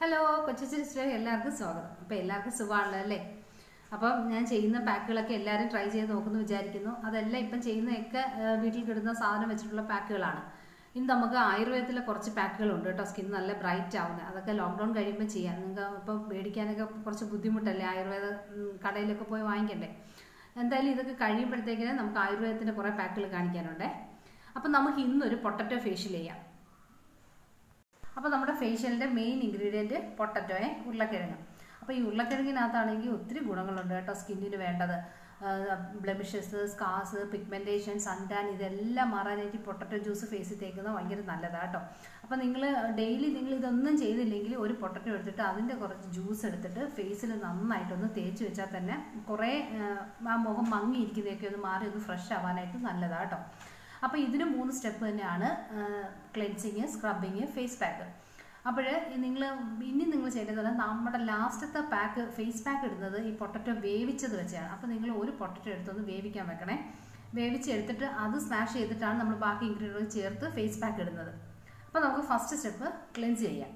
hello കൊച്ചു sister എല്ലാവർക്കും സ്വാഗതം അപ്പോൾ എല്ലാവർക്കും സുഖമാണല്ലോ അല്ലേ അപ്പം ഞാൻ ചെയ്യുന്ന പാക്കുകളൊക്കെ എല്ലാവരും ട്രൈ ചെയ്ത് നോക്കുന്നു വിചാരിക്കുന്നു അതെല്ലാം ഇപ്പം ചെയ്യുന്നതൊക്കെ ആ, വീട്ടിൽ കിട്ടുന്ന സാധനം വെച്ചിട്ടുള്ള പാക്കുകളാണ് ഇനി നമുക്ക് ആയുർവേദത്തിലെ കുറച്ച് പാക്കുകളുണ്ട് കേട്ടോ സ്കിൻ നല്ല ബ്രൈറ്റ് ആവുന്നത് അതൊക്കെ ലോക്ക്ഡൗൺ കഴിയുമ്പോൾ ചെയ്യാം നിങ്ങൾക്ക് ഇപ്പോൾ മേടിക്കാനൊക്കെ കുറച്ച് ബുദ്ധിമുട്ടല്ലേ ആയുർവേദ ഉം, കടയിലൊക്കെ പോയി വാങ്ങിക്കണ്ടേ എന്തായാലും ഇതൊക്കെ കഴിയുമ്പോഴത്തേക്കിന് നമുക്ക് ആയുർവേദത്തിൻ്റെ കുറേ പാക്കുകൾ കാണിക്കാനുണ്ടേ അപ്പം നമുക്ക് ഇന്നൊരു പൊട്ടറ്റോ ഫേഷ്യൽ ചെയ്യാം അപ്പോൾ നമ്മുടെ ഫേഷ്യലിൻ്റെ മെയിൻ ഇൻഗ്രീഡിയൻറ്റ് പൊട്ടറ്റോയെ ഉരുളക്കിഴങ്ങ് അപ്പോൾ ഈ ഉരുളക്കിഴങ്ങിനകത്താണെങ്കിൽ ഒത്തിരി ഗുണങ്ങളുണ്ട് കേട്ടോ സ്കിന്നിന് വേണ്ടത് ബ്ലെമിഷസ് സ്കാസ് പിഗ്മെൻറ്റേഷൻ സൺടാൻ ഇതെല്ലാം മാറാനായിട്ട് ഈ പൊട്ടറ്റോ ജ്യൂസ് ഫേസിൽ തേക്കുന്നത് ഭയങ്കര നല്ലതാണ് കേട്ടോ അപ്പോൾ നിങ്ങൾ ഡെയിലി നിങ്ങൾ ഇതൊന്നും ചെയ്തില്ലെങ്കിൽ ഒരു പൊട്ടറ്റോ എടുത്തിട്ട് അതിൻ്റെ കുറച്ച് ജ്യൂസ് എടുത്തിട്ട് ഫേസിൽ നന്നായിട്ടൊന്ന് തേച്ച് വെച്ചാൽ തന്നെ കുറേ ആ, ആ മുഖം മങ്ങിയിരിക്കുന്നതൊക്കെ ഒന്ന് മാറി ഒന്ന് ഫ്രഷ് ആവാനായിട്ട് നല്ലതാണ് കേട്ടോ അപ്പോൾ ഇതിന് മൂന്ന് സ്റ്റെപ്പ് തന്നെയാണ് ക്ലെൻസിങ് സ്ക്രബിങ് ഫേസ് പാക്ക് അപ്പോൾ നിങ്ങൾ ഇനി നിങ്ങൾ ചെയ്യേണ്ടത് പറഞ്ഞാൽ നമ്മുടെ ലാസ്റ്റത്തെ പാക്ക് ഫേസ് പാക്ക് ഇടുന്നത് ഈ പൊട്ടറ്റോ വേവിച്ചത് വെച്ചാണ് അപ്പോൾ നിങ്ങൾ ഒരു പൊട്ടറ്റോ എടുത്തൊന്ന് വേവിക്കാൻ വെക്കണേ വേവിച്ചെടുത്തിട്ട് അത് സ്മാഷ് ചെയ്തിട്ടാണ് നമ്മൾ ബാക്കി ഇൻഗ്രീഡിയൻറ്റ് ചേർത്ത് ഫേസ് പാക്ക് ഇടുന്നത് അപ്പോൾ നമുക്ക് ഫസ്റ്റ് സ്റ്റെപ്പ് ക്ലെൻസ് ചെയ്യാം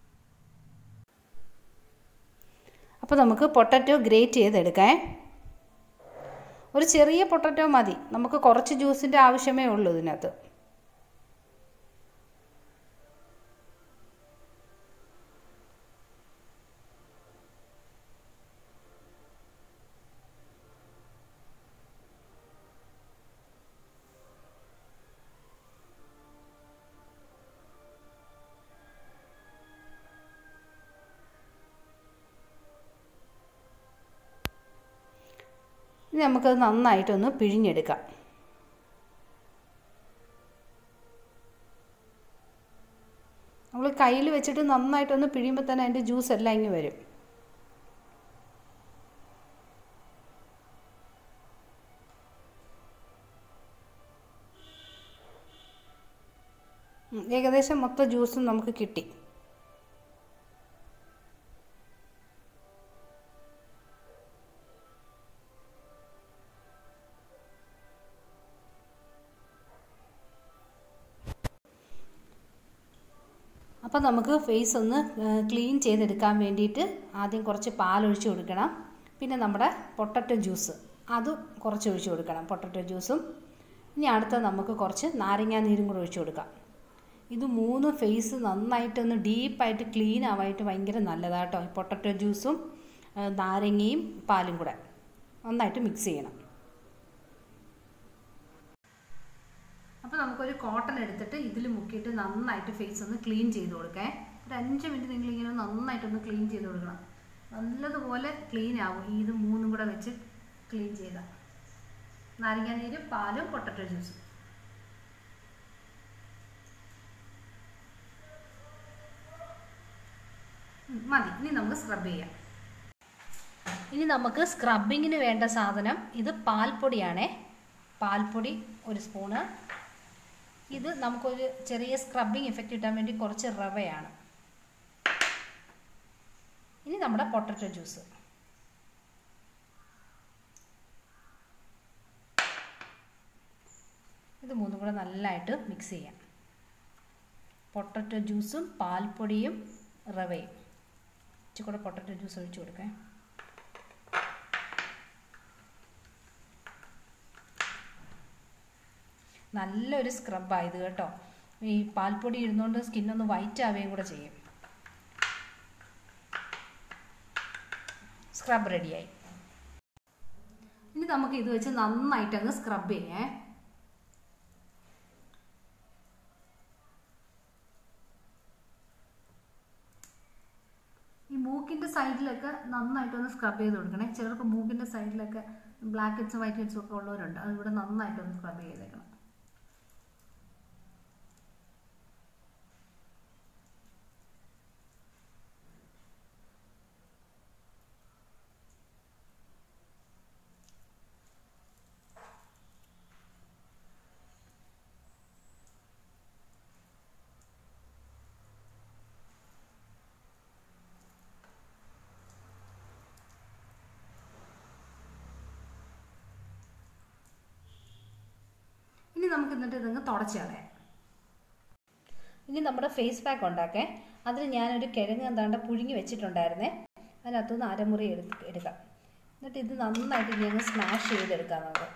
അപ്പോൾ നമുക്ക് പൊട്ടറ്റോ ഗ്രേറ്റ് ചെയ്തെടുക്കാം ഒരു ചെറിയ പൊട്ടറ്റോ മതി നമുക്ക് കുറച്ച് ജ്യൂസിൻ്റെ ആവശ്യമേ ഉള്ളൂ ഇതിനകത്ത് ഇനി നമുക്കത് നന്നായിട്ടൊന്ന് പിഴിഞ്ഞെടുക്കാം നമ്മൾ കയ്യിൽ വെച്ചിട്ട് നന്നായിട്ടൊന്ന് പിഴിയുമ്പോൾ തന്നെ അതിൻ്റെ ജ്യൂസ് എല്ലാം ഇങ്ങ് വരും ഉം, ഏകദേശം മൊത്തം ജ്യൂസും നമുക്ക് കിട്ടി അപ്പോൾ നമുക്ക് ഫേസ് ഒന്ന് ക്ലീൻ ചെയ്തെടുക്കാൻ വേണ്ടിയിട്ട് ആദ്യം കുറച്ച് പാലൊഴിച്ച് കൊടുക്കണം പിന്നെ നമ്മുടെ പൊട്ടറ്റോ ജ്യൂസ് അത് കുറച്ച് ഒഴിച്ച് കൊടുക്കണം പൊട്ടറ്റോ ജ്യൂസും ഇനി അടുത്ത നമുക്ക് കുറച്ച് നാരങ്ങാ നീരും കൂടെ ഒഴിച്ച് കൊടുക്കാം ഇത് മൂന്ന് ഫേസ് നന്നായിട്ടൊന്ന് ഡീപ്പായിട്ട് ക്ലീൻ ആവാനായിട്ട് ഭയങ്കര നല്ലതാണ് കേട്ടോ ഈ പൊട്ടറ്റോ ജ്യൂസും ആ, നാരങ്ങയും പാലും കൂടെ നന്നായിട്ട് മിക്സ് ചെയ്യണം അപ്പോൾ നമുക്കൊരു കോട്ടൺ എടുത്തിട്ട് ഇതിൽ മുക്കിയിട്ട് നന്നായിട്ട് ഫേസ് ഒന്ന് ക്ലീൻ ചെയ്ത് കൊടുക്കേ ഒരു അഞ്ച് മിനിറ്റ് നിങ്ങൾ ഇങ്ങനെ നന്നായിട്ടൊന്ന് ക്ലീൻ ചെയ്ത് കൊടുക്കണം നല്ലതുപോലെ ക്ലീൻ ആവും ഈ ഇത് മൂന്നും കൂടെ വെച്ച് ക്ലീൻ ചെയ്താൽ നാരങ്ങാനീര് പാലും പൊട്ടറ്റോ ജ്യൂസും ഉം, മതി ഇനി നമുക്ക് സ്ക്രബ് ചെയ്യാം ഇനി നമുക്ക് സ്ക്രബിങ്ങിന് വേണ്ട സാധനം ഇത് പാൽപ്പൊടിയാണേ പാൽപ്പൊടി ഒരു സ്പൂണ് ഇത് നമുക്കൊരു ചെറിയ സ്ക്രബിങ് എഫക്റ്റ് കിട്ടാൻ വേണ്ടി കുറച്ച് റവയാണ് ഇനി നമ്മുടെ പൊട്ടറ്റോ ജ്യൂസ് ഇത് മൂന്നും കൂടെ നല്ലതായിട്ട് മിക്സ് ചെയ്യാം പൊട്ടറ്റോ ജ്യൂസും പാൽപ്പൊടിയും റവയും ഇച്ചിരി കൂടെ പൊട്ടറ്റോ ജ്യൂസ് ഒഴിച്ച് കൊടുക്കാം നല്ലൊരു സ്ക്രബായത് കേട്ടോ ഈ പാൽപ്പൊടി ഇടുന്നതുകൊണ്ട് സ്കിന്നൊന്ന് വൈറ്റ് ആവുകയും കൂടെ ചെയ്യും സ്ക്രബ് റെഡിയായി ഇനി നമുക്ക് ഇത് വെച്ച് നന്നായിട്ട് അങ്ങ് സ്ക്രബ് ചെയ്യേ ഈ മൂക്കിൻ്റെ സൈഡിലൊക്കെ നന്നായിട്ടൊന്ന് സ്ക്രബ് ചെയ്ത് കൊടുക്കണേ ചിലർക്ക് മൂക്കിൻ്റെ സൈഡിലൊക്കെ ബ്ലാക്ക് ഹെഡ്സും വൈറ്റ് ഹെഡ്സും ഒക്കെ ഉള്ളവരുണ്ട് അത് ഇവിടെ നന്നായിട്ടൊന്ന് സ്ക്രബ് ചെയ്തേക്കണം ഇനി നമുക്ക് എന്നിട്ട് ഇതങ്ങ് തുടച്ച് കളയാം ഇനി നമ്മുടെ ഫേസ് പാക്ക് ഉണ്ടാക്കേ അതിന് ഞാനൊരു കിഴങ്ങ് എന്താണ്ട് പുഴുങ്ങി വെച്ചിട്ടുണ്ടായിരുന്നേ അതിനകത്തുനിന്ന് അരമുറി എടുത്ത് എടുക്കാം എന്നിട്ട് ഇത് നന്നായിട്ട് ഇനി അങ്ങ് സ്മാഷ് ചെയ്തെടുക്കാം നമുക്ക്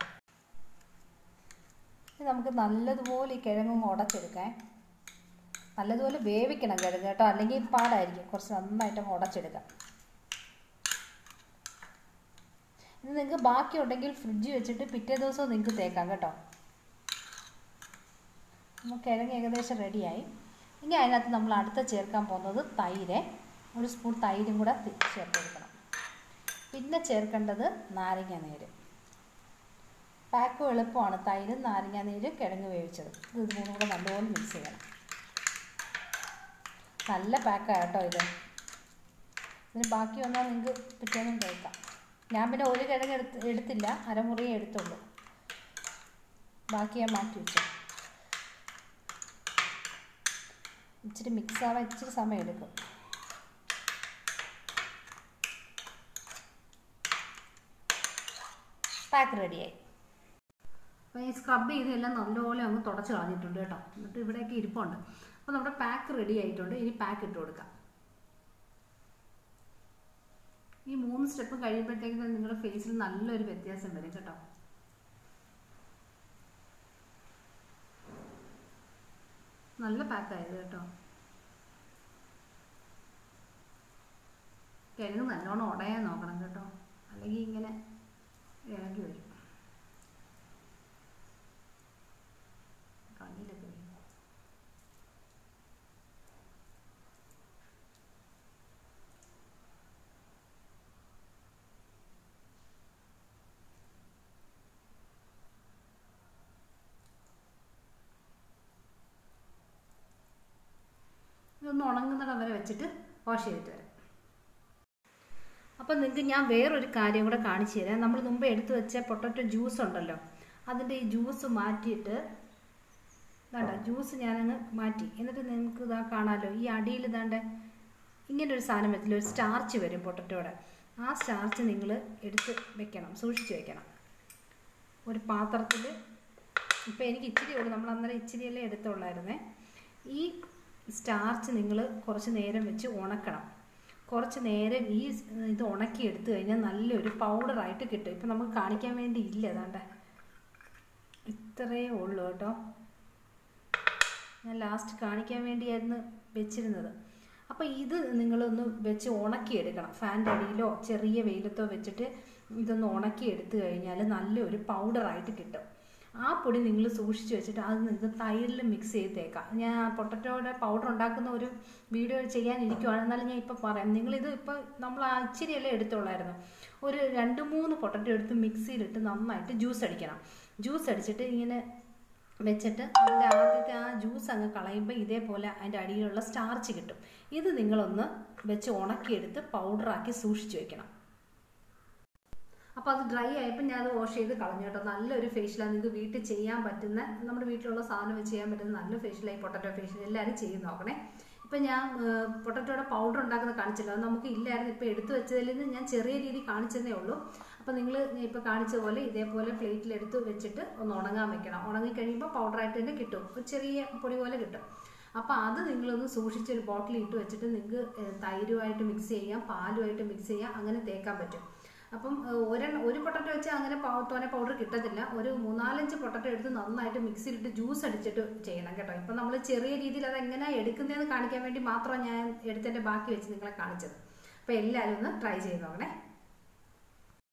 ഇത് നമുക്ക് നല്ലതുപോലെ ഈ കിഴങ്ങ് ഉടച്ചെടുക്കാം നല്ലതുപോലെ വേവിക്കണം കിഴങ്ങ് കേട്ടോ അല്ലെങ്കിൽ പാടായിരിക്കും കുറച്ച് നന്നായിട്ട് അങ്ങ് ഉടച്ചെടുക്കാം ഇത് നിങ്ങൾക്ക് ബാക്കി ഉണ്ടെങ്കിൽ ഫ്രിഡ്ജിൽ വെച്ചിട്ട് പിറ്റേ ദിവസം നിങ്ങൾക്ക് തേക്കാം കേട്ടോ നമുക്ക് കിഴങ്ങ് ഏകദേശം റെഡിയായി ഇനി അതിനകത്ത് നമ്മൾ അടുത്ത ചേർക്കാൻ പോകുന്നത് തൈര് ഒരു സ്പൂൺ തൈരും കൂടെ ചേർത്ത് കൊടുക്കണം പിന്നെ ചേർക്കേണ്ടത് നാരങ്ങ നീര് പാക്കും എളുപ്പമാണ് തൈരും നാരങ്ങ നീര് കിഴങ്ങ് വേവിച്ചത് ഇത് മൂന്നും കൂടെ നല്ലപോലെ മിക്സ് ചെയ്യണം നല്ല പാക്കാണ് കേട്ടോ ഇത് ഇതിന് ബാക്കി വന്നാൽ നിങ്ങൾക്ക് പിറ്റേന്നും കഴിക്കാം ഞാൻ പിന്നെ ഒരു കിഴങ്ങ് എടുത്ത് എടുത്തില്ല അരമുറിയേ എടുത്തുള്ളൂ ബാക്കി ഞാൻ മാറ്റി വെച്ചു ഇച്ചിരി മിക്സ് ആവാൻ ഇച്ചിരി സമയം എടുക്കും പാക്ക് റെഡിയായി അപ്പോൾ ഈ സ്ക്രബ് ചെയ്ത് എല്ലാം നല്ലപോലെ അങ്ങ് തുടച്ച് കളഞ്ഞിട്ടുണ്ട് കേട്ടോ എന്നിട്ട് ഇവിടെയൊക്കെ ഇരിപ്പുണ്ട് അപ്പോൾ നമ്മുടെ പാക്ക് റെഡി ആയിട്ടുണ്ട് ഇനി പാക്ക് ഇട്ട് കൊടുക്കാം ഈ മൂന്ന് സ്റ്റെപ്പ് കഴിയുമ്പോഴത്തേക്കും നിങ്ങളുടെ ഫേസിൽ നല്ലൊരു വ്യത്യാസം വരും കേട്ടോ നല്ല പാക്കായത് കേട്ടോ കിഴങ്ങ് നല്ലോണം ഉടയാൻ നോക്കണം കേട്ടോ അല്ലെങ്കിൽ ഇങ്ങനെ ഇളകി വരും കണ്ണിലൊക്കെ വീഴും ഇതൊന്ന് ഉണങ്ങുന്നിടം വരെ വെച്ചിട്ട് വാഷ് ചെയ്തിട്ട് വരാം അപ്പം നിങ്ങൾക്ക് ഞാൻ വേറൊരു കാര്യം കൂടെ കാണിച്ചു തരാം നമ്മൾ മുമ്പ് എടുത്തു വെച്ച പൊട്ടറ്റോ ജ്യൂസ് ഉണ്ടല്ലോ അതിൻ്റെ ഈ ജ്യൂസ് മാറ്റിയിട്ട് ഇതാണ്ട ജ്യൂസ് ഞാനങ്ങ് മാറ്റി എന്നിട്ട് നിങ്ങൾക്ക് ഇതാ കാണാമല്ലോ ഈ അടിയിൽ ഇതാണ്ട് ഇങ്ങനെ ഒരു സാധനം വെച്ചില്ല ഒരു സ്റ്റാർച്ച് വരും പൊട്ടറ്റോയുടെ ആ സ്റ്റാർച്ച് നിങ്ങൾ എടുത്ത് വെക്കണം സൂക്ഷിച്ച് വെക്കണം ഒരു പാത്രത്തിൽ ഇപ്പം എനിക്ക് ഇച്ചിരി ഉള്ളൂ നമ്മൾ അന്നേരം ഇച്ചിരിയല്ലേ എടുത്തുള്ളായിരുന്നേ ഈ സ്റ്റാർച്ച് നിങ്ങൾ കുറച്ച് നേരം വെച്ച് ഉണക്കണം കുറച്ച് നേരം ഈ ഇത് ഉണക്കി എടുത്തു കഴിഞ്ഞാൽ നല്ലൊരു പൗഡറായിട്ട് കിട്ടും ഇപ്പം നമുക്ക് കാണിക്കാൻ വേണ്ടി ഇല്ല അതാണ്ട് ഇത്രയേ ഉള്ളൂ കേട്ടോ ഞാൻ ലാസ്റ്റ് കാണിക്കാൻ വേണ്ടിയായിരുന്നു വെച്ചിരുന്നത് അപ്പോൾ ഇത് നിങ്ങളൊന്ന് വെച്ച് ഉണക്കിയെടുക്കണം ഫാൻ്റെ അടിയിലോ ചെറിയ വെയിലത്തോ വെച്ചിട്ട് ഇതൊന്ന് ഉണക്കി എടുത്തു കഴിഞ്ഞാൽ നല്ലൊരു പൗഡറായിട്ട് കിട്ടും ആ പൊടി നിങ്ങൾ സൂക്ഷിച്ച് വെച്ചിട്ട് അത് ഇത് തൈരിൽ മിക്സ് ചെയ്തേക്കാം ഞാൻ പൊട്ടറ്റോയുടെ പൗഡർ ഉണ്ടാക്കുന്ന ഒരു വീഡിയോ ചെയ്യാനിരിക്കുവാണ് എന്നാലും ഞാൻ ഇപ്പോൾ പറയാം നിങ്ങളിത് ഇപ്പോൾ നമ്മൾ ആ ഇച്ചിരിയല്ലേ എടുത്തോളായിരുന്നു ഒരു രണ്ട് മൂന്ന് പൊട്ടറ്റോ എടുത്ത് മിക്സിയിലിട്ട് നന്നായിട്ട് ജ്യൂസ് അടിക്കണം ജ്യൂസ് അടിച്ചിട്ട് ഇങ്ങനെ വെച്ചിട്ട് അതിൻ്റെ ആദ്യത്തെ ആ ജ്യൂസ് അങ്ങ് കളയുമ്പോൾ ഇതേപോലെ അതിൻ്റെ അടിയിലുള്ള സ്റ്റാർച്ച് കിട്ടും ഇത് നിങ്ങളൊന്ന് വെച്ച് ഉണക്കിയെടുത്ത് പൗഡറാക്കി സൂക്ഷിച്ച് വെക്കണം അപ്പോൾ അത് ഡ്രൈ ആയപ്പോൾ ഞാൻ അത് വാഷ് ചെയ്ത് കളഞ്ഞു കേട്ടോ നല്ലൊരു ഫേഷ്യലാണ് നിങ്ങൾക്ക് വീട്ടിൽ ചെയ്യാൻ പറ്റുന്ന നമ്മുടെ വീട്ടിലുള്ള സാധനം വെച്ച് ചെയ്യാൻ പറ്റുന്ന നല്ല ഫേഷ്യലായി പൊട്ടറ്റോ ഫേഷ്യൽ എല്ലാവരും ചെയ്ത് നോക്കണേ ഇപ്പം ഞാൻ പൊട്ടറ്റോയുടെ പൗഡർ ഉണ്ടാക്കുന്ന കാണിച്ചല്ലോ അത് നമുക്ക് ഇല്ലായിരുന്നു ഇപ്പോൾ എടുത്തു വെച്ചതിൽ നിന്ന് ഞാൻ ചെറിയ രീതിയിൽ കാണിച്ചതേ ഉള്ളൂ അപ്പോൾ നിങ്ങൾ ഇപ്പോൾ കാണിച്ച പോലെ ഇതേപോലെ പ്ലേറ്റിൽ എടുത്ത് വെച്ചിട്ട് ഒന്ന് ഉണങ്ങാൻ വെക്കണം ഉണങ്ങി കഴിയുമ്പോൾ പൗഡറായിട്ട് തന്നെ കിട്ടും ഒരു ചെറിയ പൊടി പോലെ കിട്ടും അപ്പോൾ അത് നിങ്ങളൊന്ന് സൂക്ഷിച്ച് ഒരു ബോട്ടിൽ ഇട്ട് വെച്ചിട്ട് നിങ്ങൾക്ക് തൈരുമായിട്ട് മിക്സ് ചെയ്യാം പാലുമായിട്ട് മിക്സ് ചെയ്യാം അങ്ങനെ തേക്കാൻ പറ്റും അപ്പം ഒരെണ്ണം ഒരു പൊട്ടറ്റോ വെച്ചാൽ അങ്ങനെ തോനെ പൗഡർ കിട്ടത്തില്ല ഒരു മൂന്നാലഞ്ച് പൊട്ടറ്റോ എടുത്ത് നന്നായിട്ട് മിക്സിയിലിട്ട് ജ്യൂസ് അടിച്ചിട്ട് ചെയ്യണം കേട്ടോ ഇപ്പം നമ്മൾ ചെറിയ രീതിയിൽ അത് എങ്ങനെയാണ് എടുക്കുന്നതെന്ന് കാണിക്കാൻ വേണ്ടി മാത്രമാണ് ഞാൻ എടുത്തതിൻ്റെ ബാക്കി വെച്ച് നിങ്ങളെ കാണിച്ചത് അപ്പോൾ എല്ലാവരും ഒന്ന് ട്രൈ ചെയ്ത് നോക്കണേ